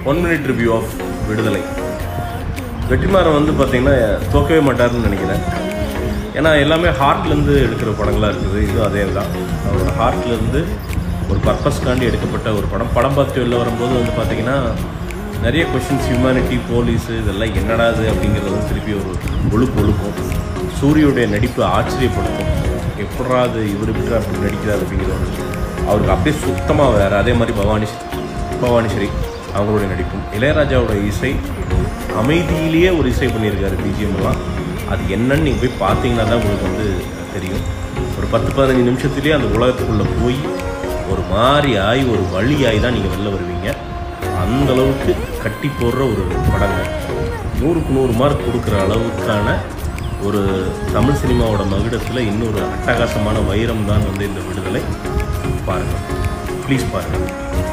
one minute review of விடுதலை வெற்றிமாறன் வந்து பார்த்தீங்கன்னா தோக்கவே மாட்டாருன்னு நினைக்கிறேன் ஏன்னா எல்லாமே ஹார்ட்லேருந்து எடுக்கிற படங்களாக இருக்குது இதுவும் அதே தான் அவரோட ஹார்ட்லேருந்து ஒரு பர்பஸ்க்காண்டி எடுக்கப்பட்ட ஒரு படம் படம் பார்த்து வெளில வரும்போது வந்து பார்த்தீங்கன்னா நிறைய கொஷின்ஸ் ஹியூமனிட்டி போலீஸு இதெல்லாம் என்னடா இது அப்படிங்கிறது வந்து திருப்பி ஒரு ஒழுப்பு ஒழுக்கும் சூரியோடைய நடிப்பு ஆச்சரியப்படுத்தும் எப்படா அது இவர் இப்படி அப்படி நடிக்கிறார் அப்படிங்கிறது அவருக்கு அப்படியே சுத்தமாக வேறு அதே மாதிரி பவானி பவானிஸ்ரீ அவங்களுடைய நடிப்பும் இளையராஜாவோட இசை அமைதியிலேயே ஒரு இசை பண்ணியிருக்காரு பிஜிஎம்லாம் அது என்னன்னு நீங்கள் போய் பார்த்தீங்கன்னா தான் உங்களுக்கு வந்து தெரியும் ஒரு பத்து பதினஞ்சு நிமிஷத்துலேயே அந்த உலகத்துக்குள்ளே போய் ஒரு மாதிரி ஆகி ஒரு வழி ஆகி தான் நீங்கள் வெளில வருவீங்க அந்த அளவுக்கு கட்டி போடுற ஒரு படங்க நூறுக்கு நூறு மார்க் கொடுக்குற அளவுக்கான ஒரு தமிழ் சினிமாவோட மகுடத்தில் இன்னொரு அட்டகாசமான வைரம் தான் வந்து இந்த விடுதலை பாருங்கள் ப்ளீஸ் பாருங்கள்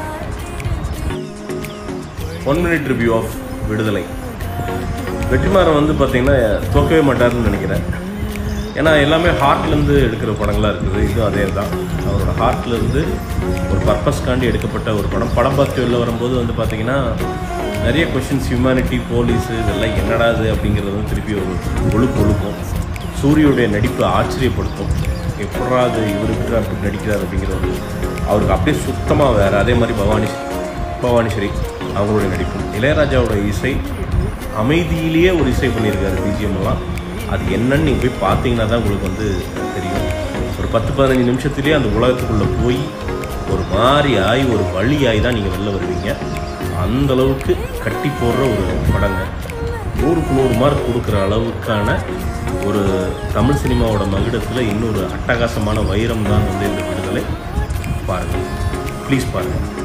ஒன் மினிட் ரிவ்யூ ஆஃப் விடுதலை வெற்றிமாறன் வந்து பார்த்தீங்கன்னா தோக்கவே மாட்டாருன்னு நினைக்கிறேன் ஏன்னா எல்லாமே ஹார்ட்லேருந்து எடுக்கிற படங்களாக இருக்குது இதுவும் அதே தான் அவரோட ஹார்ட்லேருந்து ஒரு பர்பஸ்க்காண்டி எடுக்கப்பட்ட ஒரு படம் படம் பார்த்து வெளில வரும்போது வந்து பார்த்தீங்கன்னா நிறைய கொஷின்ஸ் ஹியூமனிட்டி போலீஸு இதெல்லாம் என்னடா இது அப்படிங்கிறது வந்து திருப்பி ஒரு ஒழுப்பு ஒழுக்கும் சூரியோடைய நடிப்பு ஆச்சரியப்படுத்தும் எப்படா அது இவர் இப்படி அப்படி நடிக்கிறார் அப்படிங்கிறது அவருக்கு அப்படியே சுத்தமாக வேறு அதே மாதிரி பவானி பவானிஸ்ரீ அவங்களுடைய நடிப்பும் இளையராஜாவோட இசை அமைதியிலேயே ஒரு இசை பண்ணியிருக்காரு பிஜிஎம்லாம் அது என்னன்னு நீங்கள் போய் பார்த்தீங்கன்னா தான் உங்களுக்கு வந்து தெரியும் ஒரு பத்து பதினஞ்சு நிமிஷத்துலேயே அந்த உலகத்துக்குள்ளே போய் ஒரு மாதிரி ஆகி ஒரு வழி ஆகி தான் நீங்கள் வெளில வருவீங்க அந்த அளவுக்கு கட்டி போடுற ஒரு படங்க நூறுக்கு நூறு மார்க் கொடுக்குற அளவுக்கான ஒரு தமிழ் சினிமாவோட மகுடத்தில் இன்னொரு அட்டகாசமான வைரம் தான் வந்து இந்த விடுதலை பாருங்கள் ப்ளீஸ் பாருங்கள்